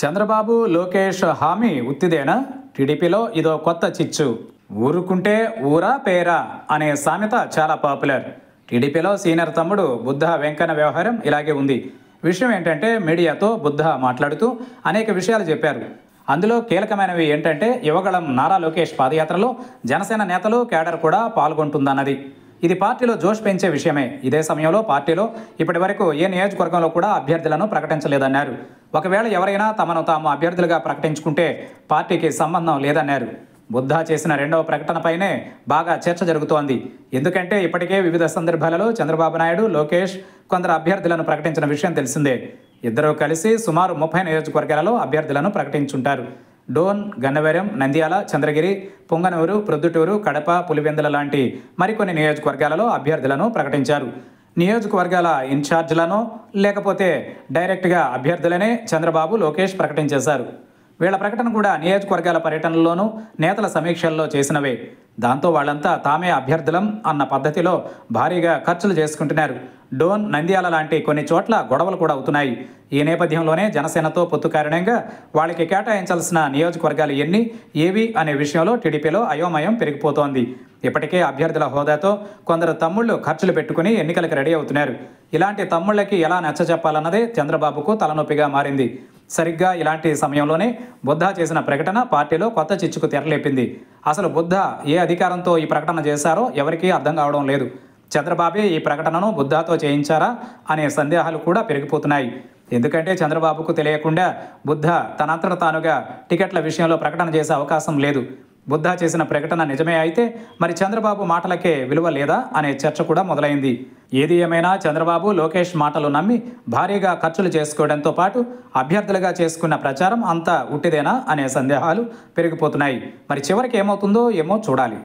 చంద్రబాబు లోకేష్ హామీ ఉత్తిదేనా టీడీపీలో ఇదో కొత్త చిచ్చు ఊరుకుంటే ఊరా పేరా అనే సామెత చాలా పాపులర్ టీడీపీలో సీనియర్ తమ్ముడు బుద్ధ వెంకన్న వ్యవహారం ఇలాగే ఉంది విషయం ఏంటంటే మీడియాతో బుద్ధ మాట్లాడుతూ అనేక విషయాలు చెప్పారు అందులో కీలకమైనవి ఏంటంటే యువగళం నారా లోకేష్ పాదయాత్రలో జనసేన నేతలు కేడర్ కూడా పాల్గొంటుందన్నది ఇది పార్టీలో జోష్ పెంచే విషయమే ఇదే సమయంలో పార్టీలో ఇప్పటి వరకు ఏ నియోజకవర్గంలో కూడా అభ్యర్థులను ప్రకటించలేదన్నారు ఒకవేళ ఎవరైనా తమను తాము అభ్యర్థులుగా ప్రకటించుకుంటే పార్టీకి సంబంధం లేదన్నారు బుద్ధ చేసిన రెండవ ప్రకటనపైనే బాగా చర్చ జరుగుతోంది ఎందుకంటే ఇప్పటికే వివిధ సందర్భాలలో చంద్రబాబు నాయుడు లోకేష్ కొందరు అభ్యర్థులను ప్రకటించిన విషయం తెలిసిందే ఇద్దరూ కలిసి సుమారు ముప్పై నియోజకవర్గాలలో అభ్యర్థులను ప్రకటించుంటారు డోన్ గన్నవరం నంద్యాల చంద్రగిరి పొంగనూరు ప్రొద్దుటూరు కడప పులివెందుల లాంటి మరికొన్ని నియోజకవర్గాలలో అభ్యర్థులను ప్రకటించారు నియోజకవర్గాల ఇన్ఛార్జీలను లేకపోతే డైరెక్ట్గా అభ్యర్థులనే చంద్రబాబు లోకేష్ ప్రకటించేశారు వీళ్ళ ప్రకటన కూడా నియోజకవర్గాల పర్యటనల్లోనూ నేతల సమీక్షల్లో చేసినవే దాంతో వాళ్ళంతా తామే అభ్యర్థులం అన్న పద్ధతిలో భారీగా ఖర్చులు చేసుకుంటున్నారు డోన్ నంద్యాల లాంటి కొన్ని చోట్ల గొడవలు కూడా అవుతున్నాయి ఈ నేపథ్యంలోనే జనసేనతో పొత్తు కారణంగా వాళ్ళకి కేటాయించాల్సిన నియోజకవర్గాలు ఎన్ని ఏవి అనే విషయంలో టీడీపీలో అయోమయం పెరిగిపోతోంది ఇప్పటికే అభ్యర్థుల హోదాతో కొందరు తమ్ముళ్ళు ఖర్చులు పెట్టుకుని ఎన్నికలకు రెడీ అవుతున్నారు ఇలాంటి తమ్ముళ్ళకి ఎలా నచ్చ చెప్పాలన్నదే చంద్రబాబుకు తలనొప్పిగా మారింది సరిగ్గా ఇలాంటి సమయంలోనే బుద్ధ చేసిన ప్రకటన పార్టీలో కొత్త చిచ్చుకు తెరలేపింది అసలు బుద్ధ ఏ అధికారంతో ఈ ప్రకటన చేశారో ఎవరికీ అర్థం కావడం లేదు చంద్రబాబే ఈ ప్రకటనను బుద్ధాతో చేయించారా అనే సందేహాలు కూడా పెరిగిపోతున్నాయి ఎందుకంటే చంద్రబాబుకు తెలియకుండా బుద్ధ తనంతట తానుగా టికెట్ల విషయంలో ప్రకటన చేసే అవకాశం లేదు బుద్ధ చేసిన ప్రకటన నిజమే అయితే మరి చంద్రబాబు మాటలకే విలువ లేదా అనే చర్చ కూడా మొదలైంది ఏది ఏమైనా చంద్రబాబు లోకేష్ మాటలు నమ్మి భారీగా ఖర్చులు చేసుకోవడంతో పాటు అభ్యర్థులుగా చేసుకున్న ప్రచారం అంతా ఉట్టిదేనా అనే సందేహాలు పెరిగిపోతున్నాయి మరి చివరికి ఏమవుతుందో ఏమో చూడాలి